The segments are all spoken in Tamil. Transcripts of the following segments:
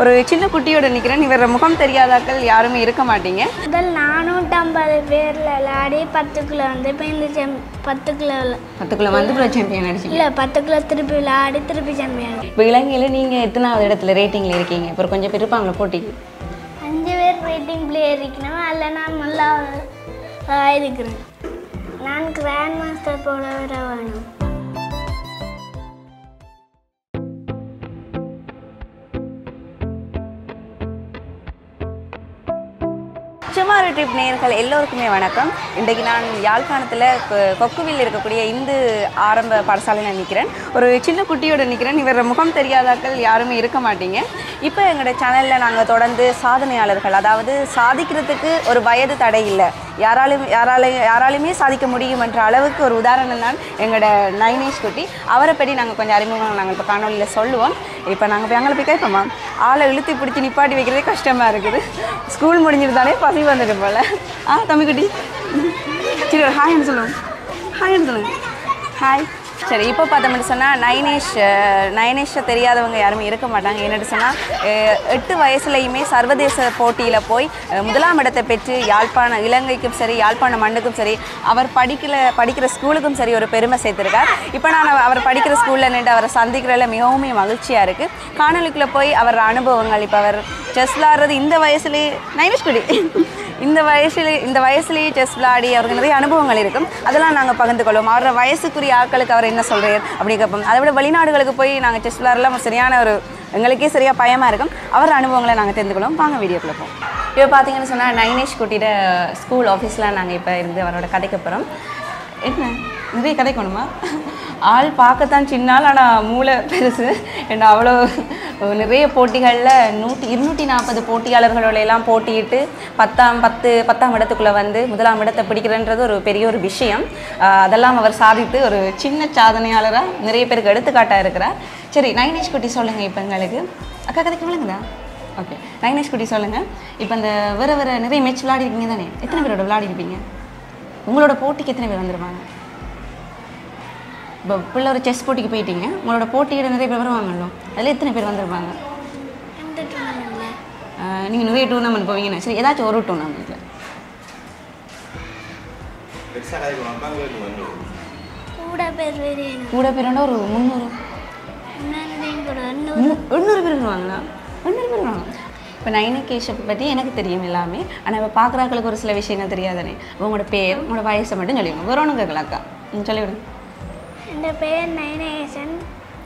ஒரு சின்ன குட்டியோட நிற்கிறேன் இவர முகம் தெரியாதாக்கள் யாருமே இருக்க மாட்டீங்க முதல் நானூற்றம்பது பேரில் விளையாடி பத்து கிலோ வந்து இப்போ இந்த செம் பத்து கிலோ பத்துக்குள்ள வந்து ப்ரோ சாம்பியன் அடிச்சிங்க இல்லை பத்து கிலோ திருப்பி விளையாடி திருப்பி சாம்பியன் இப்போ இலங்கையில் நீங்கள் எத்தனாவது இடத்துல ரேட்டிங்கில் இருக்கீங்க இப்போ கொஞ்சம் பேர் இருப்பாங்களா போட்டிக்கு அஞ்சு பேர் ரேட்டிங் பிளேயர் இருக்கணும் அதில் நான் நல்லா இருக்கிறேன் நான் கிராண்ட் மாஸ்டர் போல வர வேணும் சுமார் ட்ரிப் நேயர்கள் எல்லோருக்குமே வணக்கம் இன்றைக்கு நான் யாழ்ப்பாணத்தில் கொ- கொக்குவில் இருக்கக்கூடிய இந்து ஆரம்ப பாடசாலையில் நிற்கிறேன் ஒரு சின்ன குட்டியோட நிற்கிறேன் இவர முகம் தெரியாதாக்கள் யாருமே இருக்க மாட்டீங்க இப்போ எங்களோட சேனலில் நாங்கள் தொடர்ந்து சாதனையாளர்கள் அதாவது சாதிக்கிறதுக்கு ஒரு வயது தடை இல்லை யாராலும் யாரால யாராலுமே சாதிக்க முடியும் என்ற அளவுக்கு ஒரு உதாரணம் தான் எங்களோட நைனேஷ் குட்டி அவரை பற்றி நாங்கள் கொஞ்சம் அறிமுகம் நாங்கள் இப்போ காணொலியில் சொல்லுவோம் இப்போ நாங்கள் போய் அங்கே போய் கேட்போமா ஆளை இழுத்து பிடிச்சி நிப்பாட்டி வைக்கிறதே கஷ்டமாக இருக்குது ஸ்கூல் முடிஞ்சிருந்தாலே பசி வந்துட்டு போல ஆ தம்பிக்குட்டி சரி ஒரு ஹாய்னு சொல்லுவோம் ஹாய்னு சொல்லுங்க ஹாய் சரி இப்போ பார்த்தோம்னு சொன்னால் நைனேஷ் அஹ், நைனேஷை தெரியாதவங்க யாருமே இருக்க மாட்டாங்க என்னட்டு சொன்னால் எட்டு வயசுலையுமே சர்வதேச போட்டியில் போய் அஹ், முதலாம் இடத்தை பெற்று யாழ்ப்பாண இலங்கைக்கும் சரி யாழ்ப்பாண மண்ணுக்கும் சரி அவர் படிக்கல படிக்கிற ஸ்கூலுக்கும் சரி ஒரு பெருமை சேர்த்திருக்கார் இப்போ நான் அவ- அவர் படிக்கிற ஸ்கூலில் நின்று அவரை சந்திக்கிறதுல மிகவும் மகிழ்ச்சியாக இருக்குது காணொலிக்குள்ளே போய் அவர் அனுபவங்கள் இப்போ அவர் செஸ் விளாட்றது இந்த வயசுலேயே நைனேஷ் குடி இந்த வயசுல இந்த வயசுலேயே செஸ் விளையாடி அவருக்கு நிறைய அனுபவங்கள் இருக்கும் அதெல்லாம் நாங்கள் பகிர்ந்து கொள்வோம் அவரோட வயசுக்குரிய ஆட்களுக்கு அவர் என்ன சொல்கிறார் அப்படி கேட்போம் அதை விட வெளிநாடுகளுக்கு போய் நாங்கள் செஸ் விளையாடலாம் ஒரு சரியான ஒரு எங்களுக்கே சரியாக பயமாக இருக்கும் அவர் அனுபவங்களை நாங்கள் தெரிந்து கொள்வோம் வாங்க வீடியோக்குள்ள போவோம் இப்போ பார்த்தீங்கன்னு சொன்னால் நைனேஷ் குட்டியோட ஸ்கூல் ஆஃபீஸில் நாங்கள் இப்போ இருந்து அவரோட கதைக்க போகிறோம் என்ன நிறைய கதைக்கணுமா ஆள் பார்க்கத்தான் சின்னால் ஆனால் மூளை பெருசு என்ன அவ்வளோ நிறைய போட்டிகளில் நூற்றி இருநூற்றி நாற்பது போட்டியாளர்களோட எல்லாம் போட்டியிட்டு பத்தாம் பத்து பத்தாம் இடத்துக்குள்ளே வந்து முதலாம் இடத்தை பிடிக்கிறன்றது ஒரு பெரிய ஒரு விஷயம் ஆஹ் அதெல்லாம் அவர் சாதித்து ஒரு சின்ன சாதனையாளராக நிறைய பேருக்கு எடுத்துக்காட்டாக இருக்கிறார் சரி நைனேஷ் குட்டி சொல்லுங்கள் இப்போ எங்களுக்கு அக்கா கதைக்கு விளங்குதா ஓகே நைனேஷ் குட்டி சொல்லுங்கள் இப்போ இந்த வேறு வேறு நிறைய மேட்ச் விளையாடிருக்கீங்க தானே எத்தனை பேரோட விளையாடிருப்பீங்க உங்களோட போட்டிக்கு எத்தனை பேர் வந்துருவாங்க இப்போ பிள்ளை ஒரு செஸ் போட்டிக்கு போயிட்டீங்க உங்களோட போட்டியிட நிறைய பேர் வருவாங்கல்ல அதில் எத்தனை பேர் வந்திருப்பாங்க எந்த டூர்னாமெண்ட்டில் நீங்கள் நிறைய டூர்னாமெண்ட் போவீங்கன்னு சரி ஏதாச்சும் ஒரு டூர்னாமெண்ட்டில் கூட பேர் வேணும் கூட பேருண்டா ஒரு முந்நூறு முன்னாடியும் கூட இன்னும் மு- எண்ணூறு பேர் வருவாங்களா எண்ணூறு பேர் வருவாங்க இப்போ நைனு கேஷப்பை பற்றி எனக்கு தெரியும் எல்லாமே ஆனால் இப்போ பார்க்குறாக்களுக்கு ஒரு சில விஷயங்கள் தெரியாதானே உங்களோட பேர் உங்களோட வயசை மட்டும் சொல்லிவிடுங்க வேற ஒன்றும் கேட்கலாக்கா ம் சொல்லிவிடுங்க என் பேர் நயனேசன்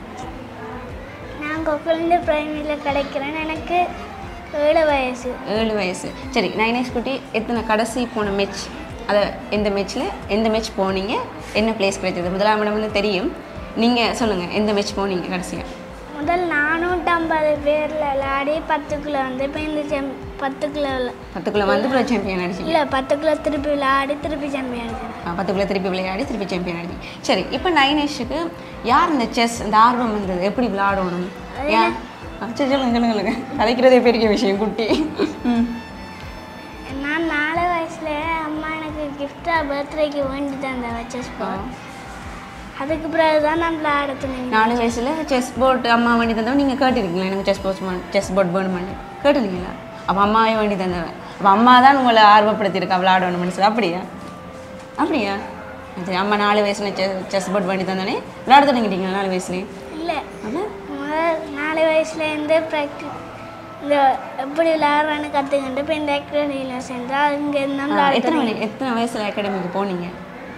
நான் கொக்குலேருந்து பிரைமரியில் கிடைக்கிறேன் எனக்கு ஏழு வயசு ஏழு வயசு சரி நைனேஷ் குட்டி எத்தனை கடைசி போன மேட்ச் அதை எந்த மேட்ச்சில் எந்த மேட்ச் போனீங்க என்ன பிளேஸ் கிடைச்சது முதலாம் இடம்னு தெரியும் நீங்கள் சொல்லுங்கள் எந்த மேட்ச் போனீங்க கடைசியாக முதல் நானூற்றம்பது பேரில் விளையாடி பத்து கிலோ வந்து இப்போ இந்த செம் பத்து கிலோ பத்துக்குள்ளே வந்து ப்ரோ சாம்பியன் அடிச்சிங்க இல்லை பத்து கிலோ திருப்பி விளையாடி திருப்பி சாம்பியன் அடிக்கிறேன் ஆ, பத்துக்குள்ளே திருப்பி விளையாடி திருப்பி சாம்பியன் அடிச்சிங்க சரி இப்போ நைனேஷுக்கு யார் இந்த செஸ் இந்த ஆர்வம் வந்தது எப்படி விளையாடணும் ஏன் ஆ, சரி சொல்லுங்க சொல்லுங்க சொல்லுங்க கதைக்கிறதே பெரிய விஷயம் குட்டி ம் நான் நாலு வயசுல அம்மா எனக்கு கிஃப்டாக பர்த்டேக்கு வேண்டி தந்த செஸ் பால் அதுக்கு பிறகு தான் நான் விளையாட துணிங்க நாலு வயசில் செஸ் போர்டு அம்மா வேண்டி தந்தவன் நீங்கள் கேட்டிருக்கீங்களா எனக்கு செஸ் போர்ட்ஸ் செஸ் போர்ட் வேணுமான்னு கேட்டிருக்கீங்களா அப்போ அம்மாவே வேண்டி தந்தவன் அப்போ அம்மா தான் உங்களை ஆர்வப்படுத்தியிருக்கா விளையாடணும்னு சொல்லி அப்படியா அப்படியா சரி அம்மா நாலு வயசுல செஸ் செஸ் போர்ட் வேண்டி தந்தோடனே விளையாட தொடங்கிட்டீங்களா நாலு வயசுலேயே இல்லை அப்போ முதல் நாலு வயசுலேருந்து ப்ராக்டி இந்த எப்படி விளையாடுறேன்னு கற்றுக்கிட்டு இப்போ இந்த அகாடமியில் சேர்ந்தா இங்கே இருந்தால் விளையாட எத்தனை மணி எத்தனை வயசில் அகாடமிக்கு போனீங்க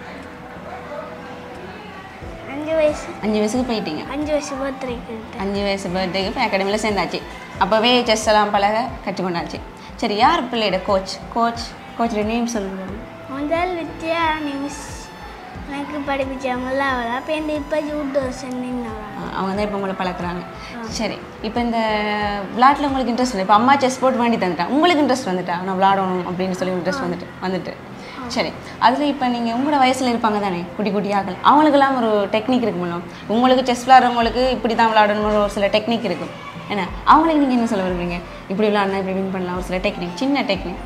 அஞ்சு வயசு அஞ்சு வயசுக்கு போயிட்டீங்க அஞ்சு வயசு பர்த்டேக்கு அஞ்சு வயசு பர்த்டேக்கு இப்போ அகாடமியில் சேர்ந்தாச்சு அப்போவே செஸ் எல்லாம் பழக கற்றுக்கொண்டாச்சு சரி யார் பிள்ளையோட கோச் கோச் கோச்சோட நேம் சொல்லுங்க முதல் வித்யா மிஸ் எனக்கு படிப்பிச்சா முதலாவது அப்போ இந்த இப்போ ஜூடோஸ் நின்னவா ஆ, அவங்க தான் இப்போ உங்களை பழக்குறாங்க சரி இப்போ இந்த விளையாட்டில் உங்களுக்கு இன்ட்ரெஸ்ட் இல்லை இப்போ அம்மா செஸ் போர்ட் வேண்டி தந்துட்டேன் உங்களுக்கு இன்ட்ரெஸ்ட் வந்துட்டா நான் விளையாடணும் அப்படின்னு சொல்லி இன்ட்ரெஸ்ட் வந்துட்டு வந்துட்டு சரி அதில் இப்போ நீங்கள் உங்களோட வயசில் இருப்பாங்க தானே குட்டி குட்டி ஆக்கள் அவங்களுக்கெல்லாம் ஒரு டெக்னிக் இருக்குமில்ல உங்களுக்கு செஸ் விளையாடுறவங்களுக்கு இப்படி தான் விளையாடணும்னு ஒரு சில டெக்னிக் இருக்கும் என்ன அவங்களுக்கு நீங்கள் என்ன சொல்ல விரும்புறீங்க இப்படி விளையாடினா இப்படி வின் பண்ணலாம் ஒரு சில டெக்னிக் சின்ன டெக்னிக்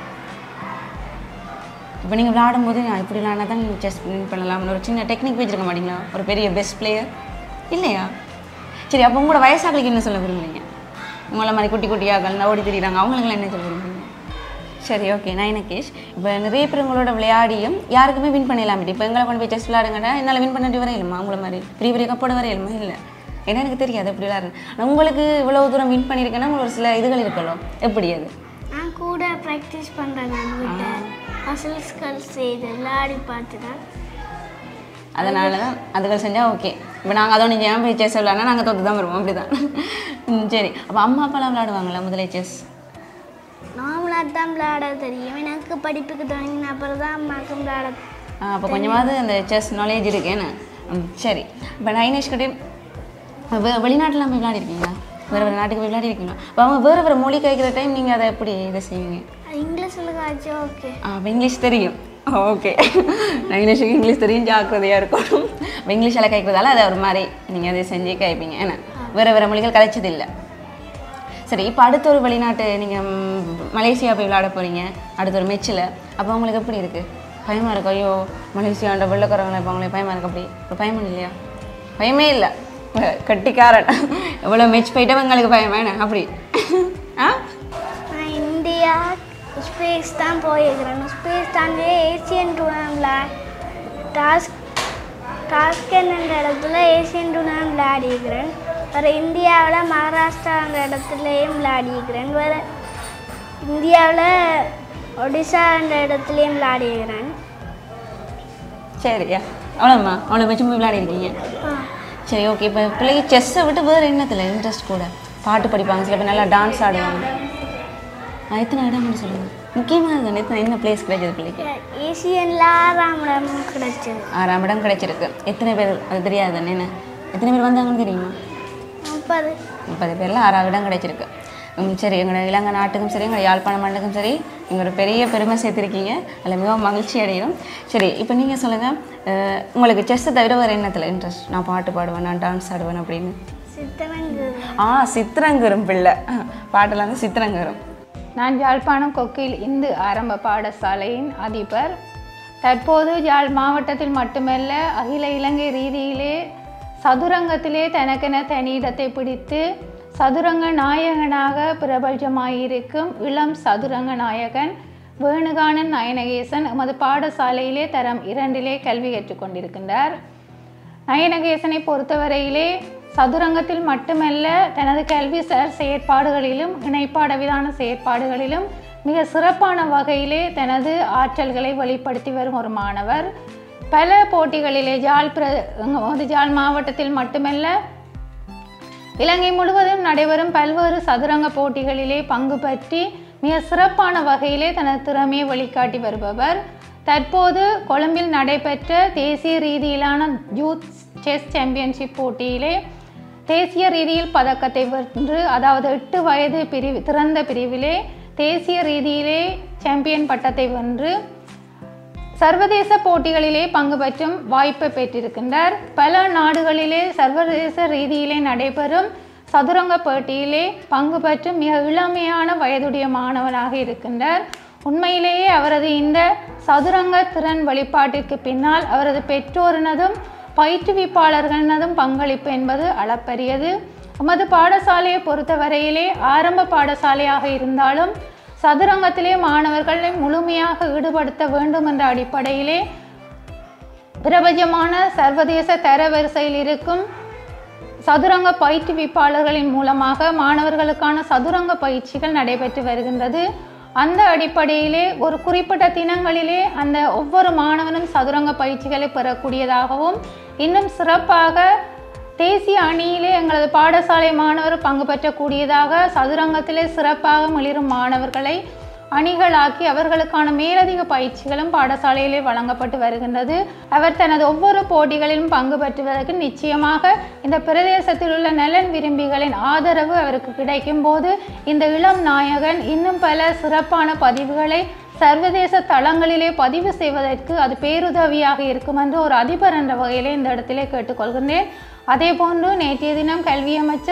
இப்போ நீங்கள் விளையாடும்போது நான் இப்படி விளையாடினா தான் நீங்கள் செஸ் வின் பண்ணலாம்னு ஒரு சின்ன டெக்னிக் வச்சுருக்க மாட்டீங்களா ஒரு பெரிய பெஸ்ட் பிளேயர் இல்லையா சரி அப்போ உங்களோட வயசாக்களுக்கு என்ன சொல்ல விரும்புறீங்க உங்களை மாதிரி குட்டி குட்டியாக்கள் இந்த ஓடி திரியிறாங்க அவங்களுக்குலாம் என்ன சொல்லுவீங்க சரி ஓகே நான் கேஷ் இப்போ நிறைய பேர் உங்களோட விளையாடியும் யாருக்குமே வின் பண்ணிடலாம் இப்போ எங்களை கொண்டு போய் செஸ் விளையாடுங்கடா என்னால் வின் பண்ணிட்டு வரையிலுமா உங்களை மாதிரி பெரிய பெரிய கப்போட வரையிலுமா இல்லை ஏன்னா எனக்கு தெரியாது எப்படி விளையாடுறது நான் உங்களுக்கு இவ்வளோ தூரம் வின் பண்ணியிருக்கேன்னா உங்களுக்கு ஒரு சில இதுகள் இருக்கலாம் எப்படி அது நான் கூட ப்ராக்டிஸ் பண்ணுறேன் நான் வீட்டை மசில்ஸ்கள் செய்து விளையாடி பார்த்து தான் அதனால தான் அதுகள் செஞ்சால் ஓகே இப்போ நாங்கள் அதோட ஏன் போய் செஸ் விளையாடினா நாங்கள் தோற்று தான் வருவோம் அப்படி தான் ம், சரி அப்போ அம்மா அப்பாலாம் விளையாடுவாங்களா முதலே செஸ் நார்மலாக தான் விளையாட தெரியும் எனக்கு படிப்புக்கு தொடங்கின அப்புறம் தான் அம்மாவுக்கு விளையாட அப்போ கொஞ்சமாவது அந்த செஸ் நாலேஜ் இருக்கேன்னு ம் சரி இப்போ நைனேஷ் கிட்டே வெ வெளிநாட்டில் போய் விளையாடிருக்கீங்களா வேறு வேறு நாட்டுக்கு போய் விளையாடிருக்கீங்களா இப்போ அவங்க வேறு வேறு மொழி கேட்குற டைம் நீங்கள் அதை எப்படி இதை செய்வீங்க இங்கிலீஷில் காய்ச்சோ ஓகே ஆ அப்போ இங்கிலீஷ் தெரியும் ஓகே நைனேஷுக்கு இங்கிலீஷ் தெரியும் ஜாக்கிரதையாக இருக்கணும் இப்போ இங்கிலீஷில் கேட்குறதால அதை ஒரு மாதிரி நீங்கள் அதை செஞ்சு கேட்பீங்க ஏன்னா வேறு வேறு மொழிகள் கிடைச்சது இல்லை சரி இப்போ அடுத்த ஒரு வெளிநாட்டு நீங்கள் மலேசியா போய் விளையாட போகிறீங்க அடுத்த ஒரு மெச்சில் அப்போ உங்களுக்கு எப்படி இருக்குது பயமாக இருக்கு ஐயோ மலேசியாண்ட வெள்ளக்காரங்களை இப்போ அவங்களுக்கு பயமாக இருக்கு அப்படி ஒரு பயமும் இல்லையா பயமே இல்லை கட்டிக்காரன் எவ்வளோ மெச் போயிட்டு உங்களுக்கு பயம் வேணும் அப்படி ஆ நான் இந்தியா ஸ்பேஸ் தான் போயிருக்கிறேன் ஸ்பேஸ் தாண்டி ஏசியன் டூர்னாமெண்ட் டாஸ்க் டாஸ்கென்ற இடத்துல ஏசியன் டூர்னாமெண்ட் விளையாடிக்கிறேன் வேறு இந்தியாவில் மகாராஷ்டிராங்கிற இடத்துலையும் விளையாடிக்கிறேன் வேறு இந்தியாவில் ஒடிசான்ற இடத்துலையும் விளையாடிக்கிறேன் சரியா அவ்வளோம்மா அவ்வளோ மெச்சு போய் விளையாடிருக்கீங்க சரி ஓகே இப்போ பிள்ளைக்கு செஸ்ஸை விட்டு வேறு என்னத்தில் இன்ட்ரெஸ்ட் கூட பாட்டு படிப்பாங்க சில பேர் நல்லா டான்ஸ் ஆடுவாங்க ஆ, எத்தனை இடம்னு சொல்லுங்கள் முக்கியமானது எத்தனை என்ன பிளேஸ் கிடைச்சது பிள்ளைக்கு ஏசியனில் ஆறாம் இடம் கிடைச்சது ஆறாம் இடம் கிடைச்சிருக்கு எத்தனை பேர் அது தெரியாது தானே என்ன எத்தனை பேர் வந்தாங்கன்னு தெரியுமா முப்பது முப்பது பேரில் ஆறாம் இடம் கிடைச்சிருக்கு ம், சரி எங்களோட இலங்கை நாட்டுக்கும் சரி எங்களோட யாழ்ப்பாண மண்டலுக்கும் சரி எங்களோட பெரிய பெருமை சேர்த்துருக்கீங்க அதில் மிகவும் மகிழ்ச்சி அடைகிறோம் சரி இப்போ நீங்கள் சொல்லுங்கள் உங்களுக்கு செஸ்ஸை தவிர வேறு என்னத்தில் இன்ட்ரெஸ்ட் நான் பாட்டு பாடுவேன் நான் டான்ஸ் ஆடுவேன் அப்படின்னு சித்தனங்கு ஆ சித்திரங்கரும் பிள்ளை ஆ, பாட்டெல்லாம் வந்து சித்திரங்கரும் நான் யாழ்ப்பாணம் கொக்கில் இந்து ஆரம்ப பாடசாலையின் அதிபர் தற்போது யாழ் மாவட்டத்தில் மட்டுமல்ல அகில இலங்கை ரீதியிலே சதுரங்கத்திலே தனக்கென தனி இடத்தை பிடித்து சதுரங்க நாயகனாக பிரபலமாயிருக்கும் இளம் சதுரங்க நாயகன் வேணுகானன் நயனகேசன் எமது பாடசாலையிலே தரம் இரண்டிலே கல்வி கற்றுக்கொண்டிருக்கின்றார் நயனகேசனை பொறுத்தவரையிலே சதுரங்கத்தில் மட்டுமல்ல தனது கல்விசார் செயற்பாடுகளிலும் இணைப்பாடவிதான செயற்பாடுகளிலும் மிக சிறப்பான வகையிலே தனது ஆற்றல்களை வெளிப்படுத்தி வரும் ஒரு மாணவர் பல போட்டிகளிலே ஜாழ் பிர அதாவது ஜாழ் மாவட்டத்தில் மட்டுமல்ல இலங்கை முழுவதும் நடைபெறும் பல்வேறு சதுரங்க போட்டிகளிலே பங்கு பற்றி மிக சிறப்பான வகையிலே தனது திறமையை வெளிக்காட்டி வருபவர் தற்போது கொழும்பில் நடைபெற்ற தேசிய ரீதியிலான யூத் செஸ் சாம்பியன்ஷிப் போட்டியிலே தேசிய ரீதியில் பதக்கத்தை வென்று அதாவது எட்டு வயது பிரிவு திறந்த பிரிவிலே தேசிய ரீதியிலே சாம்பியன் பட்டத்தை வென்று சர்வதேச போட்டிகளிலே பங்கு பெற்றும் வாய்ப்பை பெற்றிருக்கின்றார் பல நாடுகளிலே சர்வதேச ரீதியிலே நடைபெறும் சதுரங்க போட்டியிலே பங்கு பெற்றும் மிக இளமையான வயதுடைய மாணவனாக இருக்கின்றார் உண்மையிலேயே அவரது இந்த சதுரங்க திறன் வெளிப்பாட்டிற்கு பின்னால் அவரது பெற்றோரினதும் பயிற்றுவிப்பாளர்களினதும் பங்களிப்பு என்பது அளப்பரியது எமது பாடசாலையை பொறுத்தவரையிலே ஆரம்ப பாடசாலையாக இருந்தாலும் சதுரங்கத்திலே மாணவர்களை முழுமையாக ஈடுபடுத்த வேண்டும் என்ற அடிப்படையிலே பிரபஞ்சமான சர்வதேச தரவரிசையில் இருக்கும் சதுரங்க பயிற்றுவிப்பாளர்களின் மூலமாக மாணவர்களுக்கான சதுரங்க பயிற்சிகள் நடைபெற்று வருகின்றது அந்த அடிப்படையிலே ஒரு குறிப்பிட்ட தினங்களிலே அந்த ஒவ்வொரு மாணவனும் சதுரங்க பயிற்சிகளை பெறக்கூடியதாகவும் இன்னும் சிறப்பாக தேசிய அணியிலே எங்களது பாடசாலை மாணவர் பங்கு பெற்றக்கூடியதாக சதுரங்கத்திலே சிறப்பாக மிளிரும் மாணவர்களை அணிகளாக்கி அவர்களுக்கான மேலதிக பயிற்சிகளும் பாடசாலையிலே வழங்கப்பட்டு வருகின்றது அவர் தனது ஒவ்வொரு போட்டிகளிலும் பங்கு பெற்றுவதற்கு நிச்சயமாக இந்த பிரதேசத்தில் உள்ள நலன் விரும்பிகளின் ஆதரவு அவருக்கு கிடைக்கும் போது இந்த இளம் நாயகன் இன்னும் பல சிறப்பான பதிவுகளை சர்வதேச தளங்களிலே பதிவு செய்வதற்கு அது பேருதவியாக இருக்கும் என்று ஒரு அதிபர் என்ற வகையிலே இந்த இடத்திலே கேட்டுக்கொள்கின்றேன் அதே போன்று நேற்றைய தினம் கல்வி அமைச்சர்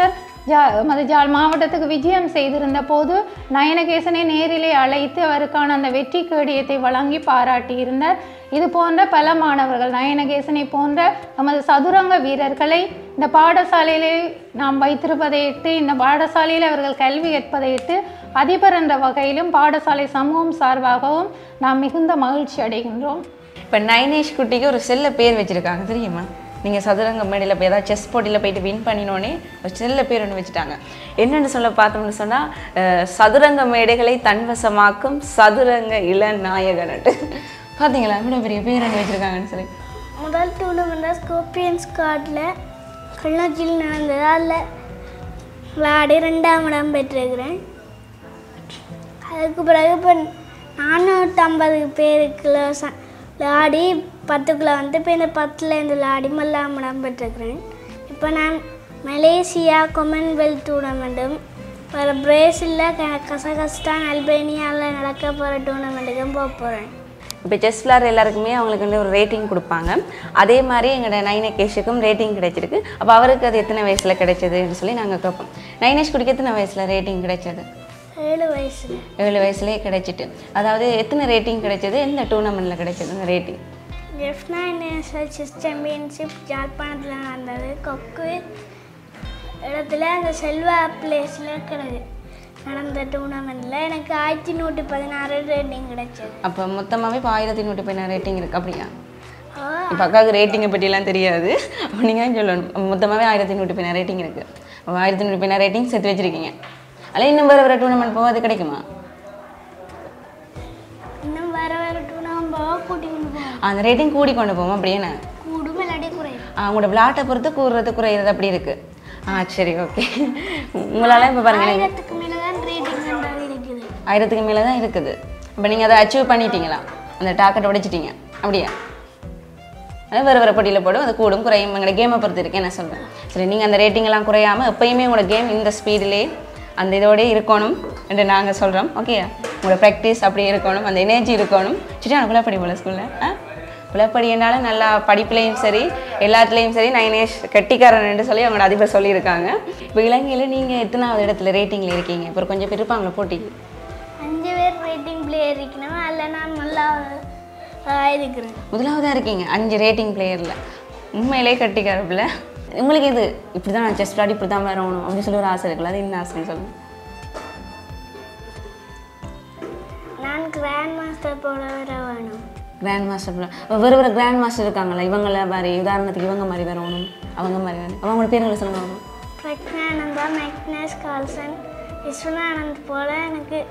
ஜா மது ஜாழ் மாவட்டத்துக்கு விஜயம் செய்திருந்த போது நயனகேசனை நேரிலே அழைத்து அவருக்கான அந்த வெற்றி கேடயத்தை வழங்கி பாராட்டியிருந்தார் இது போன்ற பல மாணவர்கள் நயனகேசனை போன்ற நமது சதுரங்க வீரர்களை இந்த பாடசாலையிலே நாம் வைத்திருப்பதையிட்டு இந்த பாடசாலையில் அவர்கள் கல்வி கற்பதையிட்டு அதிபர் என்ற வகையிலும் பாடசாலை சமூகம் சார்பாகவும் நாம் மிகுந்த மகிழ்ச்சி அடைகின்றோம் இப்போ நைனேஷ் குட்டிக்கு ஒரு செல்ல பேர் வச்சுருக்காங்க தெரியுமா நீங்கள் சதுரங்க மேடையில் போய் ஏதாவது செஸ் போட்டியில் போயிட்டு வின் பண்ணினோடனே ஒரு செல்ல பேர் ஒன்று வச்சுட்டாங்க என்னென்னு சொல்ல பார்த்தோம்னு சொன்னால் சதுரங்க மேடைகளை தன்வசமாக்கும் சதுரங்க இளநாயகன்ட்டு பார்த்தீங்களா இவ்வளோ பெரிய பேர் ஒன்று வச்சுருக்காங்கன்னு சொல்லி முதல் டூர்னமெண்ட்டாக ஸ்கோப்பியன்ஸ் கார்டில் கிளிநொச்சியில் நடந்தது அதில் விளையாடி ரெண்டாம் இடம் பெற்றிருக்கிறேன் அதுக்கு பிறகு இப்போ நானூற்றம்பது பேருக்குள்ள ச- விளையாடி பத்துக்குள்ளே வந்து இப்போ இந்த பத்துலேருந்து விளையாடி மல்லாம் இடம் பெற்றிருக்கிறேன் இப்போ நான் மலேசியா கொமன்வெல்த் டூர்னமெண்ட்டும் வேறு பிரேசிலில் க கசகஸ்தான் அல்பேனியாவில் நடக்க போகிற டூர்னமெண்ட்டுக்கும் போக போகிறேன் இப்போ செஸ் விளாட்ற எல்லாருக்குமே அவங்களுக்கு வந்து ஒரு ரேட்டிங் கொடுப்பாங்க அதே மாதிரி எங்களோட நைனகேஷுக்கும் ரேட்டிங் கிடைச்சிருக்கு அப்போ அவருக்கு அது எத்தனை வயசில் கிடைச்சதுன்னு சொல்லி நாங்கள் கேட்போம் நைனேஷ் குடிக்கு எத்தனை வயசில் ரேட்டிங் கிடைச்சது ஏழு வயசில் ஏழு வயசுலேயே கிடைச்சிட்டு அதாவது எத்தனை ரேட்டிங் கிடைச்சது எந்த டூர்னமெண்ட்டில் கிடைச்சது அந்த ரேட்டிங் எஃப்னா நேஷனல் செஸ் சாம்பியன்ஷிப் ஜாழ்ப்பாணத்தில் நடந்தது கொக்கு இடத்துல அந்த செல்வா பிளேஸில் கிடக்கு நடந்த டூர்னமெண்ட்டில் எனக்கு ஆயிரத்தி நூற்றி பதினாறு ரேட்டிங் கிடைச்சது அப்போ மொத்தமாகவே இப்போ ஆயிரத்தி நூற்றி பதினாறு ரேட்டிங் இருக்குது அப்படியா ஆ, இப்போ அக்காவுக்கு ரேட்டிங்கை பற்றிலாம் தெரியாது அப்போ நீங்கள் சொல்லணும் மொத்தமாகவே ஆயிரத்தி நூற்றி பதினாறு ரேட்டிங் இருக்குது அப்போ ஆயிரத்தி நூற்றி பதினாறு ரேட்டிங் சேர்த்து வச்சிருக்கீங்க அதில் இன்னும் வேறு வேறு டூர்னமெண்ட் போக அது கிடைக்குமா இன்னும் வேறு வேறு டூர்னமெண்ட் போக கூட்டி கொண்டு போவோம் அந்த ரேட்டிங் கூடி கொண்டு போவோம் அப்படியே கூடும் இல்லாட்டி குறையும் அவங்களோட விளாட்டை பொறுத்து கூறுறது குறையிறது அப்படி இருக்குது ஆ சரி ஓகே உங்களால் இப்போ பாருங்க எனக்கு ஆயிரத்துக்கு மேலே தான் ரேட்டிங் இருக்குது ஆயிரத்துக்கு மேலே தான் இருக்குது இப்போ நீங்கள் அதை அச்சீவ் பண்ணிட்டீங்களா அந்த டாக்கெட்டை உடைச்சிட்டீங்க அப்படியா அது வேறு வேறு போட்டியில் போடும் அது கூடும் குறையும் எங்களோட கேமை பொறுத்து இருக்கு என்ன சொல்கிறேன் சரி நீங்கள் அந்த ரேட்டிங் எல்லாம் குறையாமல் எப்பயுமே உங்களோட கேம் இந்த ஸ்பீடிலே அந்த இதோடயே இருக்கணும் என்று நாங்கள் சொல்கிறோம் ஓகே உங்களோட ப்ராக்டிஸ் அப்படி இருக்கணும் அந்த எனர்ஜி இருக்கணும் சரி நான் குலப்படி போல ஸ்கூலில் ஆ குலப்படினால நல்லா படிப்புலேயும் சரி எல்லாத்துலேயும் சரி நைனேஷ் கெட்டிக்காரன் என்று சொல்லி அவங்களோட அதிபர் சொல்லியிருக்காங்க இப்போ இலங்கையில் நீங்கள் எத்தனாவது இடத்துல ரேட்டிங்கில் இருக்கீங்க இப்போ கொஞ்சம் பேர் இருப்பாங்களா போட்டிக்கு அஞ்சு பேர் ரேட்டிங் பிளேயர் இருக்கணும் அதில் நான் நல்லா இருக்கிறேன் முதலாவதாக இருக்கீங்க அஞ்சு ரேட்டிங் பிளேயரில் உண்மையிலே கட்டிக்காரப்பில் உங்களுக்கு இது இப்படி தான் நான் செஸ் விளாடி இப்படி தான் வரணும் அப்படின்னு சொல்லி ஒரு ஆசை இருக்குல்ல அது என்ன ஆசைன்னு சொல்லுங்கள் நான் கிராண்ட் மாஸ்டர் போட வர வேணும் கிராண்ட் மாஸ்டர் வேறு வேறு கிராண்ட் மாஸ்டர் இருக்காங்களா இவங்கள மாதிரி உதாரணத்துக்கு இவங்க மாதிரி வரணும் அவங்க மாதிரி வரணும் அவங்களோட பேர்களை சொல்லுங்க பார்ப்போம். பிரக்னானந்தா மேக்னஸ் கால்சன் விஸ்வநானந்த் போல எனக்கு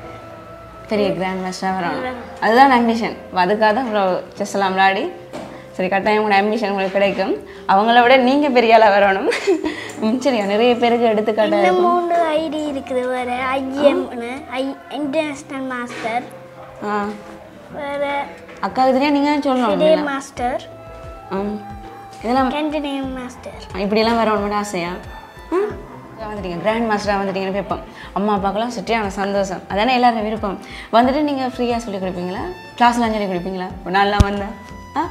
பெரிய கிராண்ட் மாஸ்டராக வரணும் அதுதான் அம்பிஷன் அதுக்காக தான் இவ்வளோ செஸ் எல்லாம் விளையாடி சரி கட்டாயம் உங்களோட அம்பிஷன் உங்களுக்கு கிடைக்கும் அவங்கள விட நீங்கள் பெரிய ஆளாக வரணும் ம், சரியா நிறைய பேருக்கு எடுத்துக்காட்டாக இன்னும் இருக்கும் மூணு ஐடி இருக்குது வேறு ஐஎம்னு ஐ இன்டர்நேஷ்னல் மாஸ்டர் ஆ வேறு அக்காவுக்கு தெரியும் நீங்கள் சொல்லணும் டே மாஸ்டர் ம் இதெல்லாம் கேன்டினியம் மாஸ்டர் இப்படியெல்லாம் வரணும்னு ஆசையா ம் வந்துட்டீங்க கிராண்ட் மாஸ்டராக வந்துட்டீங்கன்னு வைப்போம் அம்மா அப்பாக்கெல்லாம் சுற்றியான சந்தோஷம் அதானே எல்லாரும் விருப்பம் வந்துட்டு நீங்கள் ஃப்ரீயாக சொல்லி கொடுப்பீங்களா கிளாஸ்லாம் சொல்லி கொடுப்பீங்களா ஒரு நாள்லாம் வந்தேன் ஆ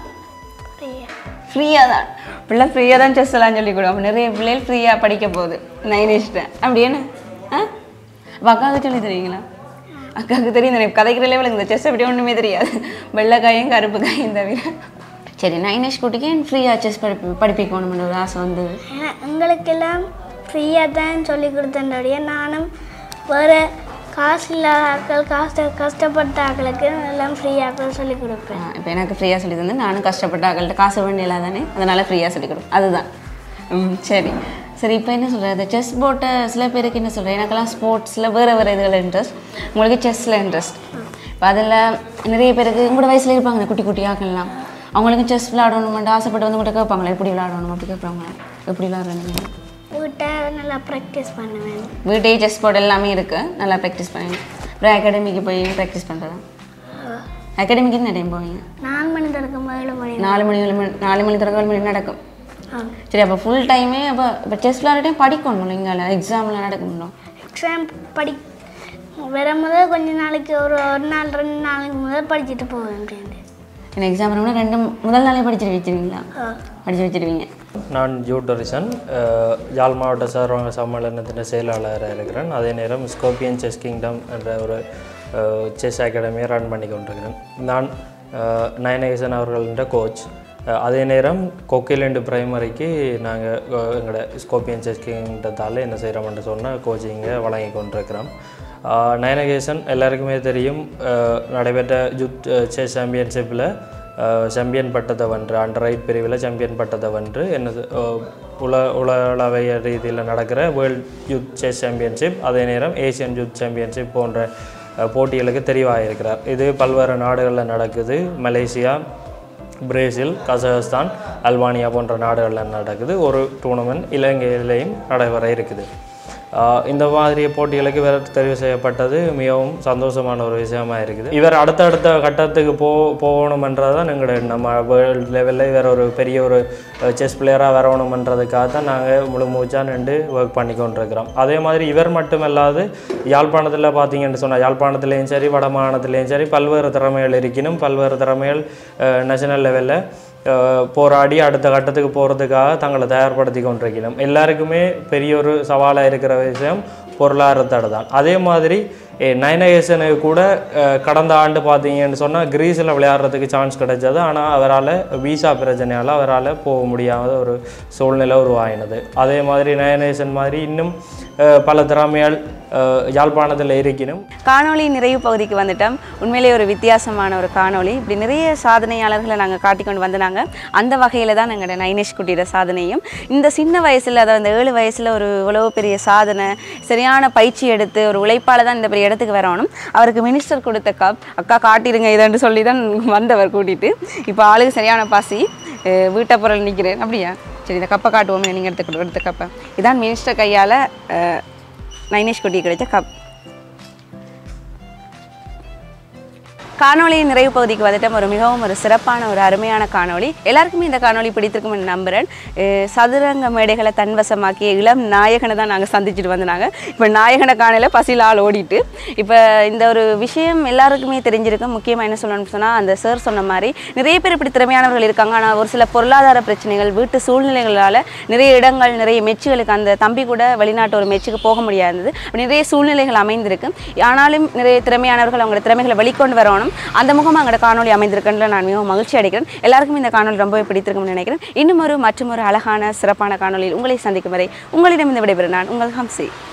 ஃப்ரீயாக தான் பிள்ளை ஃப்ரீயாக தான் செஸ் எல்லாம் சொல்லி கொடுவோம் அப்ப நிறைய பிள்ளைகள் ஃப்ரீயாக படிக்க போகுது நைனிஷ்டேன் அப்படி என்ன ஆ அப்போ அக்காவுக்கு சொல்லி தருவீங்களா அக்காவுக்கு தெரியும் எனக்கு கதைக்கிற லெவலுக்கு இந்த செஸ் அப்படி ஒன்றுமே தெரியாது வெள்ளைக்காயும் கருப்பு காயும் தவிர சரி நைனேஷ் குட்டிக்கு ஃப்ரீயாக செஸ் படிப்பு படிப்பிக்கணும்னு ஒரு ஆசை வந்தது எங்களுக்கெல்லாம் ஃப்ரீயாக தான் சொல்லி கொடுத்தேன்டைய நானும் வேறு காசு இல்லாத ஆட்கள் காசு கஷ்டப்பட்ட ஆட்களுக்கு எல்லாம் ஃப்ரீயாக சொல்லி கொடுப்பேன் இப்போ எனக்கு ஃப்ரீயாக சொல்லி தந்து நானும் கஷ்டப்பட்ட ஆக்கள்கிட்ட காசு வேண்டியல தானே அதனால் ஃப்ரீயாக சொல்லி கொடுப்பேன் அதுதான் ம் சரி சரி இப்போ என்ன சொல்கிறது இந்த செஸ் போட்டை சில பேருக்கு என்ன சொல்கிறேன் எனக்கெல்லாம் ஸ்போர்ட்ஸில் வேறு வேறு இதுகளில் இன்ட்ரெஸ்ட் உங்களுக்கு செஸ்ஸில் இன்ட்ரெஸ்ட் இப்போ அதில் நிறைய பேருக்கு உங்களோட வயசில் இருப்பாங்க இந்த குட்டி குட்டி ஆக்கள்லாம் அவங்களுக்கு செஸ் விளையாடணுமெண்ட் ஆசைப்பட்டு வந்து கூட கேட்பாங்களே எப்படி விளையாடணும் அப்படி கேட்பாங்களே எப்படி விளையாடுறீங்க வீட்டை நல்லா ப்ராக்டிஸ் பண்ணுவேன் வீட்டையே செஸ் போர்டு எல்லாமே இருக்குது நல்லா ப்ராக்டிஸ் பண்ணுவீங்க அப்புறம் அகாடமிக்கு போய் ப்ராக்டிஸ் பண்ணுறதா அகாடமிக்கு என்ன டைம் போவீங்க நாலு மணி திறக்கும் ஏழு மணி நாலு மணி ஏழு மணி நாலு மணி திறக்க ஏழு மணி நடக்கும் ஆ சரி அப்போ ஃபுல் டைமே அப்போ இப்போ செஸ் விளையாடிட்டே படிக்கணும் இங்கே எக்ஸாம்லாம் நடக்கணும் எக்ஸாம் படி வர முதல் கொஞ்ச நாளைக்கு ஒரு ஒரு நாள் ரெண்டு நாளைக்கு முதல் படிச்சுட்டு போவேன் அப்படின்னு எனக்கு எக்ஸாம் வரணும்னா ரெண்டு முதல் நாளே படிச்சு வச்சிருவீங்களா ஆ படிச்சு வச்சிருவீங்க நான் ஜூட்டரிசன் அஹ், யாழ் மாவட்ட சார்பாங்க சம்மேளனத்தின் செயலாளராக இருக்கிறேன் அதே நேரம் ஸ்கோப்பியன் செஸ் கிங்டம் என்ற ஒரு செஸ் அகாடமியை ரன் பண்ணி கொண்டிருக்கிறேன் நான் அஹ், நயனகேசன் அவர்கள்ன்ற கோச் அதே நேரம் கொக்கிலண்டு பிரைமரிக்கு நாங்கள் எங்களோட ஸ்கோப்பியன் செஸ் கிங்டத்தால் என்ன செய்கிறோம்னு சொன்னால் கோச்சிங்கை வழங்கி கொண்டிருக்கிறோம் அஹ், நயனகேசன் எல்லாருக்குமே தெரியும் அஹ், நடைபெற்ற ஜூட் செஸ் சாம்பியன்ஷிப்பில் சாம்பியன் பட்டத்தை வென்று அண்டர் ரைட் பிரிவில் சாம்பியன் பட்டத்தை வென்று என்னது அஹ், உல உலகளவைய ரீதியில் நடக்கிற வேர்ல்ட் யூத் செஸ் சாம்பியன்ஷிப் அதே நேரம் ஏசியன் யூத் சாம்பியன்ஷிப் போன்ற அஹ், போட்டிகளுக்கு தெரிவாகியிருக்கிறார் இது பல்வேறு நாடுகளில் நடக்குது மலேசியா பிரேசில் கசகஸ்தான் அல்பானியா போன்ற நாடுகளில் நடக்குது ஒரு டூர்னமெண்ட் இலங்கையிலையும் நடைபெற இருக்குது ஆஹ் இந்த மாதிரி போட்டிகளுக்கு இவர் தெரிவு செய்யப்பட்டது மிகவும் சந்தோஷமான ஒரு விஷயமா இருக்குது இவர் அடுத்தடுத்த கட்டத்துக்கு போ போகணுமன்றது தான் எங்களோட நம்ம வேர்ல்டு லெவலில் இவர் ஒரு பெரிய ஒரு செஸ் பிளேயராக வரணுமன்றதுக்காக தான் நாங்கள் முழு மூச்சாக நின்று ஒர்க் பண்ணி கொண்டிருக்கிறோம் அதே மாதிரி இவர் மட்டுமல்லாது யாழ்ப்பாணத்தில் பார்த்தீங்கன்னு சொன்னால் யாழ்ப்பாணத்துலேயும் சரி வட மாகாணத்துலேயும் சரி பல்வேறு திறமைகள் இருக்கணும் பல்வேறு திறமைகள் நேஷனல் லெவலில் அஹ் போராடி அடுத்த கட்டத்துக்கு போகிறதுக்காக தங்களை தயார்படுத்தி கொண்டிருக்கணும் எல்லாருக்குமே பெரிய ஒரு சவாலாக இருக்கிற விஷயம் பொருளாதார தான் அதே மாதிரி நயனகேசனுக்கு கூட அஹ், கடந்த ஆண்டு பார்த்தீங்கன்னு சொன்னால் கிரீஸில் விளையாடுறதுக்கு சான்ஸ் கிடைச்சது ஆனால் அவரால் விசா பிரச்சனையால் அவரால் போக முடியாத ஒரு சூழ்நிலை உருவாகினது அதே மாதிரி நயனகேசன் மாதிரி இன்னும் அஹ், பல திறமைகள் அஹ், யாழ்ப்பாணத்தில் இருக்கணும் காணொளி நிறைவு பகுதிக்கு வந்துட்டோம் உண்மையிலேயே ஒரு வித்தியாசமான ஒரு காணொளி இப்படி நிறைய சாதனையாளர்களை நாங்கள் காட்டிக்கொண்டு வந்தாங்க அந்த வகையில் தான் எங்களோட நைனேஷ் குட்டியோட சாதனையும் இந்த சின்ன வயசில் அதாவது அந்த ஏழு வயசில் ஒரு இவ்வளவு பெரிய சாதனை சரியான பயிற்சி எடுத்து ஒரு உழைப்பால் தான் இந்த பெரிய இடத்துக்கு வரணும் அவருக்கு மினிஸ்டர் கொடுத்த கப் அக்கா காட்டிடுங்க இதன்னு சொல்லி தான் வந்தவர் கூட்டிட்டு இப்போ ஆளுக்கு சரியான பாசி அஹ் வீட்டை பொருள் நிற்கிறேன் அப்படியா சரி இந்த கப்பை காட்டுவோம் நீங்கள் எடுத்து எடுத்த கப்பை இதான் மினிஸ்டர் கையால் நைனேஷ் குட்டி கிடைச்ச கப் காணொளி நிறைவு பகுதிக்கு வந்துட்டோம் ஒரு மிகவும் ஒரு சிறப்பான ஒரு அருமையான காணொளி எல்லாருக்குமே இந்த காணொளி பிடித்திருக்கும் என்று நம்புகிறேன் அஹ் சதுரங்க மேடைகளை தன்வசமாக்கிய இளம் நாயகனை தான் நாங்கள் சந்திச்சுட்டு வந்தாங்க இப்போ நாயகனை காணல பசியில் ஆள் ஓடிட்டு இப்போ இந்த ஒரு விஷயம் எல்லாருக்குமே தெரிஞ்சிருக்கும் முக்கியமாக என்ன சொல்லணும்னு சொன்னால் அந்த சார் சொன்ன மாதிரி நிறைய பேர் இப்படி திறமையானவர்கள் இருக்காங்க ஆனால் ஒரு சில பொருளாதார பிரச்சனைகள் வீட்டு சூழ்நிலைகளால் நிறைய இடங்கள் நிறைய மெச்சுகளுக்கு அந்த தம்பி கூட வெளிநாட்டு ஒரு மெச்சுக்கு போக முடியாது நிறைய சூழ்நிலைகள் அமைந்திருக்கு ஆனாலும் நிறைய திறமையானவர்கள் அவங்களோட திறமைகளை வெளிக்கொண்டு வரணும் அந்த முகமாக எங்களோட காணொலி அமைந்திருக்குன்ற நான் மிகவும் மகிழ்ச்சி அடைக்கிறேன் எல்லாருக்கும் இந்த காணொலி ரொம்பவே பிடித்திருக்கும்னு நினைக்கிறேன் இன்னும் ஒரு மற்றும் ஒரு அழகான சிறப்பான காணொலியில் உங்களை சந்திக்கும் வரை உங்களிடம் இந்த விடைபெறும் நான் உங்கள் ஹம்சி